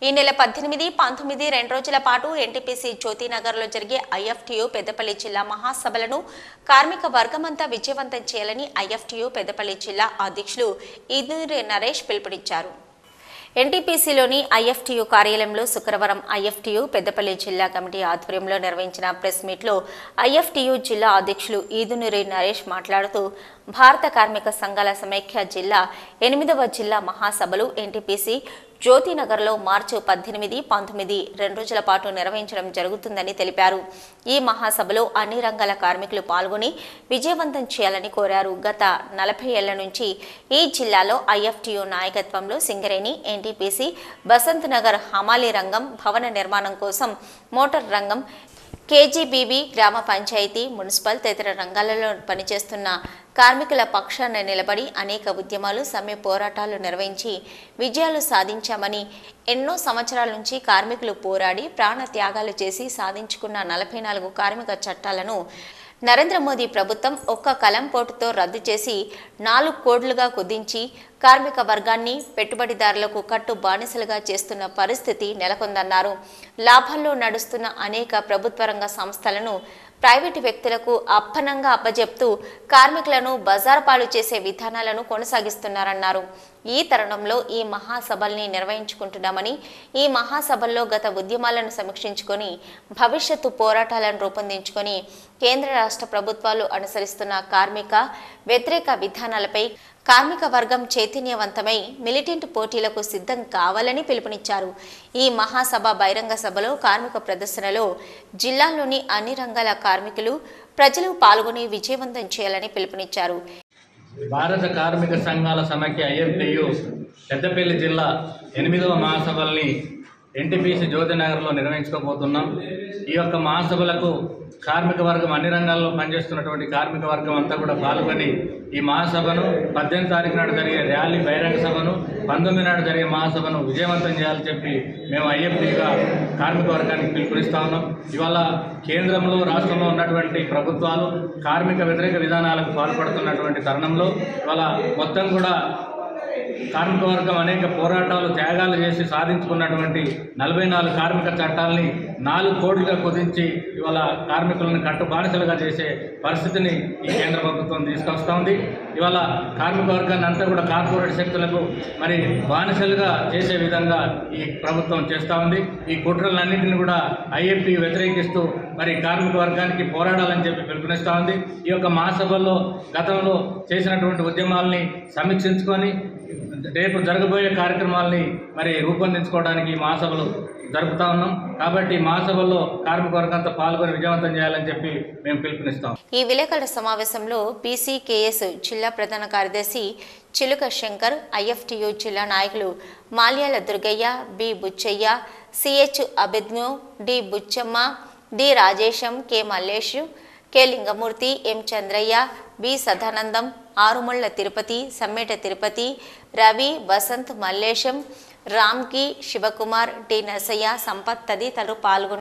ఈ నెల పద్దెనిమిది పంతొమ్మిది రెండు రోజుల పాటు ఎన్టీపీసీ జ్యోతినగర్లో జరిగే ఐఎఫ్టీయూ పెద్దపల్లి జిల్లా మహాసభలను కార్మిక వర్గమంతా విజయవంతం చేయాలని ఐఎఫ్టీయూ పెద్దపల్లి జిల్లా అధ్యక్షులు ఈదూరి నరేష్ పిలుపునిచ్చారు ఎన్టీపీసీలోని ఐఎఫ్టీయూ కార్యాలయంలో శుక్రవారం ఐఎఫ్టీయూ పెద్దపల్లి జిల్లా కమిటీ ఆధ్వర్యంలో నిర్వహించిన ప్రెస్ మీట్లో ఐఎఫ్టీయూ జిల్లా అధ్యక్షులు ఈదునూరి నరేష్ మాట్లాడుతూ భారత కార్మిక సంఘాల సమైక్య జిల్లా ఎనిమిదవ జిల్లా మహాసభలు ఎన్టీపీసీ జ్యోతినగర్లో మార్చి పద్దెనిమిది పంతొమ్మిది రెండు రోజుల పాటు నిర్వహించడం జరుగుతుందని తెలిపారు ఈ మహాసభలో అన్ని రంగాల కార్మికులు పాల్గొని విజయవంతం చేయాలని కోరారు గత నలభై ఏళ్ల నుంచి ఈ జిల్లాలో ఐఎఫ్టీయూ నాయకత్వంలో సింగరేణి ఎన్టీపీసీ బసంత్ నగర్ హమాలీ రంగం భవన నిర్మాణం కోసం మోటార్ రంగం కేజీబీబీ గ్రామ పంచాయతీ మున్సిపల్ తదితర రంగాలలో పనిచేస్తున్న కార్మికుల పక్షాన నిలబడి అనేక ఉద్యమాలు సమ్మె పోరాటాలు నిర్వహించి విజయాలు సాధించామని ఎన్నో సంవత్సరాల నుంచి కార్మికులు పోరాడి ప్రాణ త్యాగాలు చేసి సాధించుకున్న నలభై నాలుగు కార్మిక చట్టాలను నరేంద్ర మోదీ ప్రభుత్వం ఒక్క కలంపోటుతో రద్దు చేసి నాలుగు కోట్లుగా కుదించి కార్మిక వర్గాన్ని పెట్టుబడిదారులకు కట్టు బానిసలుగా చేస్తున్న పరిస్థితి నెలకొందన్నారు లాభాల్లో నడుస్తున్న అనేక ప్రభుత్వ రంగ సంస్థలను ప్రైవేటు వ్యక్తులకు అప్పనంగా అప్పజెప్తూ కార్మికులను బజార్ పాలు చేసే విధానాలను కొనసాగిస్తున్నారన్నారు ఈ తరుణంలో ఈ మహాసభల్ని నిర్వహించుకుంటున్నామని ఈ మహాసభల్లో గత ఉద్యమాలను సమీక్షించుకొని భవిష్యత్తు పోరాటాలను రూపొందించుకొని కేంద్ర రాష్ట్ర ప్రభుత్వాలు అనుసరిస్తున్న కార్మిక వ్యతిరేక విధానాలపై కార్మిక వర్గం చైతన్యవంతమై మిలిటెంట్ పోటీలకు సిద్ధం కావాలని పిలుపునిచ్చారు ఈ మహాసభ బహిరంగ సభలో కార్మిక ప్రదర్శనలో జిల్లాలోని అన్ని రంగాల కార్మికులు ప్రజలు పాల్గొని విజయవంతం చేయాలని పిలుపునిచ్చారు భారత కార్మిక సంఘాల సమైక్య ఐఎఫ్టియు పెద్దపల్లి జిల్లా ఎనిమిదవ మహాసభల్ని ఎన్టీపీసీ జ్యోతినగర్లో నిర్వహించుకోబోతున్నాం ఈ యొక్క మహాసభలకు కార్మిక వర్గం అన్ని రంగాల్లో పనిచేస్తున్నటువంటి కార్మిక వర్గం అంతా కూడా పాల్గొని ఈ మహాసభను పద్దెనిమిది తారీఖు నాడు జరిగే ర్యాలీ బహిరంగ సభను పంతొమ్మిది నాడు జరిగే మహాసభను విజయవంతం చేయాలని చెప్పి మేము ఐఎఫ్టీగా కార్మిక వర్గానికి పిలుపునిస్తా ఉన్నాం ఇవాళ కేంద్రంలో రాష్ట్రంలో ఉన్నటువంటి ప్రభుత్వాలు కార్మిక వ్యతిరేక విధానాలకు పాల్పడుతున్నటువంటి తరుణంలో ఇవాళ మొత్తం కూడా కార్మిక వర్గం అనేక పోరాటాలు త్యాగాలు చేసి సాధించుకున్నటువంటి నలభై నాలుగు కార్మిక చట్టాలని నాలుగు కోట్లుగా కుదించి ఇవాళ కార్మికులను కట్టు బానిసలుగా చేసే పరిస్థితిని ఈ కేంద్ర ప్రభుత్వం తీసుకొస్తా ఉంది ఇవాళ కార్మిక వర్గాన్ని అంతా కూడా కార్పొరేట్ శక్తులకు మరి బానిసలుగా చేసే విధంగా ఈ ప్రభుత్వం చేస్తూ ఉంది ఈ కుట్రలన్నింటినీ కూడా ఐఎఫ్టీ వ్యతిరేకిస్తూ మరి కార్మిక వర్గానికి పోరాడాలని చెప్పి పిలుపునిస్తూ ఉంది ఈ యొక్క మహాసభల్లో గతంలో చేసినటువంటి ఉద్యమాల్ని సమీక్షించుకొని రేపు జరగబోయే కార్యక్రమాల్ని మరి రూపొందించుకోవడానికి ఈ మహాసభలు జరుపుతా ఉన్నాం కాబట్టి ఈ మహాసభల్లో కార్మిక వర్గంతో పాల్గొని విజయవంతం చేయాలని చెప్పి మేము పిలుపునిస్తాం ఈ విలేకరుల సమావేశంలో పీసీకేఎస్ జిల్లా ప్రధాన కార్యదర్శి చిలుక శంకర్ ఐఎఫ్టియు జిల్లా నాయకులు Malyala Durgaiah B Buchaiah CH Abhijnu D Buchamma D Rajesham K Mallesh K Lingamurthy M Chandraiah B Sadanandam Arumulla Tirupati Sammeta Tirupati Ravi Vasanth Mallesham Ramki Sivakumar T Narasayya Sampath తదితరులు పాల్గొన్నారు